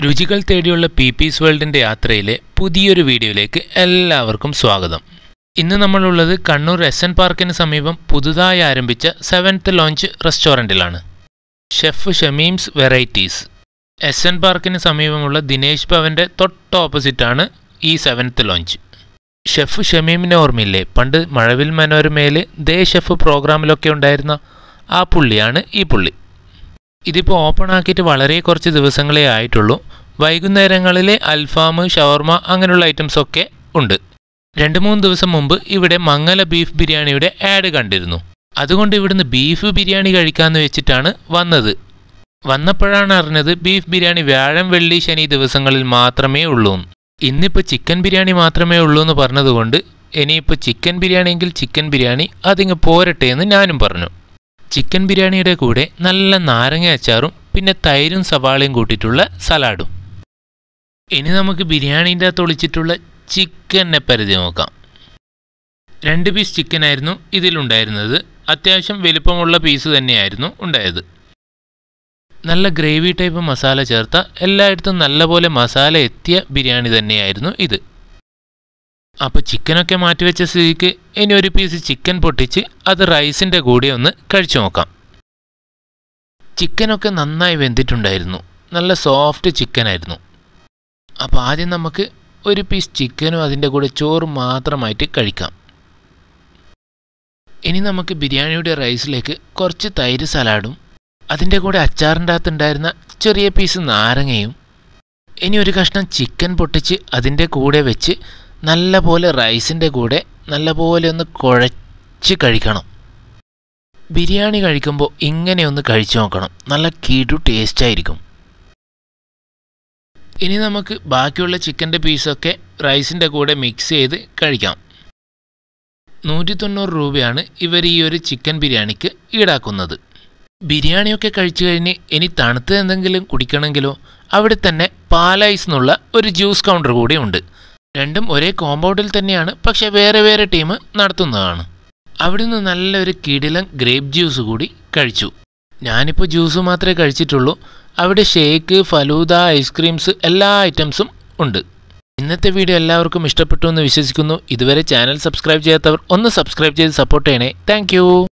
രുചികൾ തേടിയുള്ള P piece വേൾഡിൻ്റെ യാത്രയിലെ പുതിയൊരു വീഡിയോയിലേക്ക് എല്ലാവർക്കും സ്വാഗതം ഇന്ന് നമ്മളുള്ളത് കണ്ണൂർ എസ് എൻ പാർക്കിന് സമീപം പുതുതായി ആരംഭിച്ച സെവൻത്ത് ലോഞ്ച് റെസ്റ്റോറൻറ്റിലാണ് chef Shameem's varieties S N പാർക്കിന് സമീപമുള്ള ദിനേശ് ഭവൻ്റെ തൊട്ട് ഓപ്പോസിറ്റാണ് ഈ സെവൻത്ത് ലോഞ്ച് ഷെഫ് ഷമീമിനെ ഓർമ്മയില്ലേ പണ്ട് മഴവിൽ മനോരമയിൽ ദേ ഷെഫ് പ്രോഗ്രാമിലൊക്കെ ഉണ്ടായിരുന്ന ആ പുള്ളിയാണ് ഈ പുള്ളി ഇതിപ്പോൾ ഓപ്പൺ ആക്കിയിട്ട് വളരെ കുറച്ച് ദിവസങ്ങളേ ആയിട്ടുള്ളൂ വൈകുന്നേരങ്ങളിലെ അൽഫാം ഷവർമ അങ്ങനെയുള്ള ഐറ്റംസ് ഒക്കെ ഉണ്ട് രണ്ട് മൂന്ന് ദിവസം മുമ്പ് ഇവിടെ മംഗല ബീഫ് ബിരിയാണിയുടെ ആഡ് കണ്ടിരുന്നു അതുകൊണ്ട് ഇവിടുന്ന് ബീഫ് ബിരിയാണി കഴിക്കാമെന്ന് വെച്ചിട്ടാണ് വന്നത് വന്നപ്പോഴാണ് അറിഞ്ഞത് ബീഫ് ബിരിയാണി വ്യാഴം വെള്ളി ശനി ദിവസങ്ങളിൽ മാത്രമേ ഉള്ളൂ ഇന്നിപ്പോൾ ചിക്കൻ ബിരിയാണി മാത്രമേ ഉള്ളൂ എന്ന് പറഞ്ഞതുകൊണ്ട് ഇനിയിപ്പോൾ ചിക്കൻ ബിരിയാണി എങ്കിൽ ചിക്കൻ ബിരിയാണി അതിങ്ങ് പോരട്ടെ എന്ന് ഞാനും പറഞ്ഞു ചിക്കൻ ബിരിയാണിയുടെ കൂടെ നല്ല നാരങ്ങ അച്ചാറും പിന്നെ തൈരും സവാളയും കൂട്ടിയിട്ടുള്ള സലാഡും ഇനി നമുക്ക് ബിരിയാണീൻ്റെ അകത്ത് ഒളിച്ചിട്ടുള്ള ചിക്കനെ പരിധി നോക്കാം രണ്ട് പീസ് ചിക്കൻ ആയിരുന്നു ഇതിലുണ്ടായിരുന്നത് അത്യാവശ്യം വലിപ്പമുള്ള പീസ് തന്നെയായിരുന്നു ഉണ്ടായത് നല്ല ഗ്രേവി ടൈപ്പ് മസാല ചേർത്ത എല്ലായിടത്തും നല്ലപോലെ മസാല എത്തിയ ബിരിയാണി തന്നെയായിരുന്നു ഇത് അപ്പോൾ ചിക്കനൊക്കെ മാറ്റിവെച്ച സ്ഥിതിക്ക് ഇനി ഒരു പീസ് ചിക്കൻ പൊട്ടിച്ച് അത് റൈസിൻ്റെ കൂടെ ഒന്ന് കഴിച്ചു നോക്കാം ചിക്കനൊക്കെ നന്നായി വെന്തിട്ടുണ്ടായിരുന്നു നല്ല സോഫ്റ്റ് ചിക്കനായിരുന്നു അപ്പോൾ ആദ്യം നമുക്ക് ഒരു പീസ് ചിക്കനും അതിൻ്റെ കൂടെ ചോറും മാത്രമായിട്ട് കഴിക്കാം ഇനി നമുക്ക് ബിരിയാണിയുടെ റൈസിലേക്ക് കുറച്ച് തൈര് സലാഡും അതിൻ്റെ കൂടെ അച്ചാറിൻ്റെ അകത്തുണ്ടായിരുന്ന ചെറിയ പീസ് നാരങ്ങയും ഇനി ഒരു കഷ്ണം ചിക്കൻ പൊട്ടിച്ച് അതിൻ്റെ കൂടെ വെച്ച് നല്ല പോലെ റൈസിൻ്റെ കൂടെ നല്ല പോലെ ഒന്ന് കുഴച്ച് കഴിക്കണം ബിരിയാണി കഴിക്കുമ്പോൾ ഇങ്ങനെ ഒന്ന് കഴിച്ചു നോക്കണം നല്ല കിടു ടേസ്റ്റായിരിക്കും ഇനി നമുക്ക് ബാക്കിയുള്ള ചിക്കൻ്റെ പീസൊക്കെ റൈസിൻ്റെ കൂടെ മിക്സ് ചെയ്ത് കഴിക്കാം നൂറ്റി തൊണ്ണൂറ് രൂപയാണ് ഇവർ ഈ ഒരു ചിക്കൻ ബിരിയാണിക്ക് ഈടാക്കുന്നത് ബിരിയാണിയൊക്കെ കഴിച്ചു കഴിഞ്ഞ് ഇനി തണുത്ത് എന്തെങ്കിലും കുടിക്കണമെങ്കിലോ അവിടെ തന്നെ പാലൈസ് എന്നുള്ള ഒരു ജ്യൂസ് കൗണ്ടർ കൂടി ഉണ്ട് രണ്ടും ഒരേ കോമ്പൗണ്ടിൽ തന്നെയാണ് പക്ഷെ വേറെ വേറെ ടീം നടത്തുന്നതാണ് അവിടുന്ന് നല്ലൊരു കിടിലൻ ഗ്രേപ്പ് ജ്യൂസ് കൂടി കഴിച്ചു ഞാനിപ്പോൾ ജ്യൂസ് മാത്രമേ കഴിച്ചിട്ടുള്ളൂ അവിടെ ഷേക്ക് ഫലൂദ ഐസ്ക്രീംസ് എല്ലാ ഐറ്റംസും ഉണ്ട് ഇന്നത്തെ വീഡിയോ എല്ലാവർക്കും ഇഷ്ടപ്പെട്ടു എന്ന് വിശ്വസിക്കുന്നു ഇതുവരെ ചാനൽ സബ്സ്ക്രൈബ് ചെയ്യാത്തവർ ഒന്ന് സബ്സ്ക്രൈബ് ചെയ്ത് സപ്പോർട്ട് ചെയ്യണേ താങ്ക്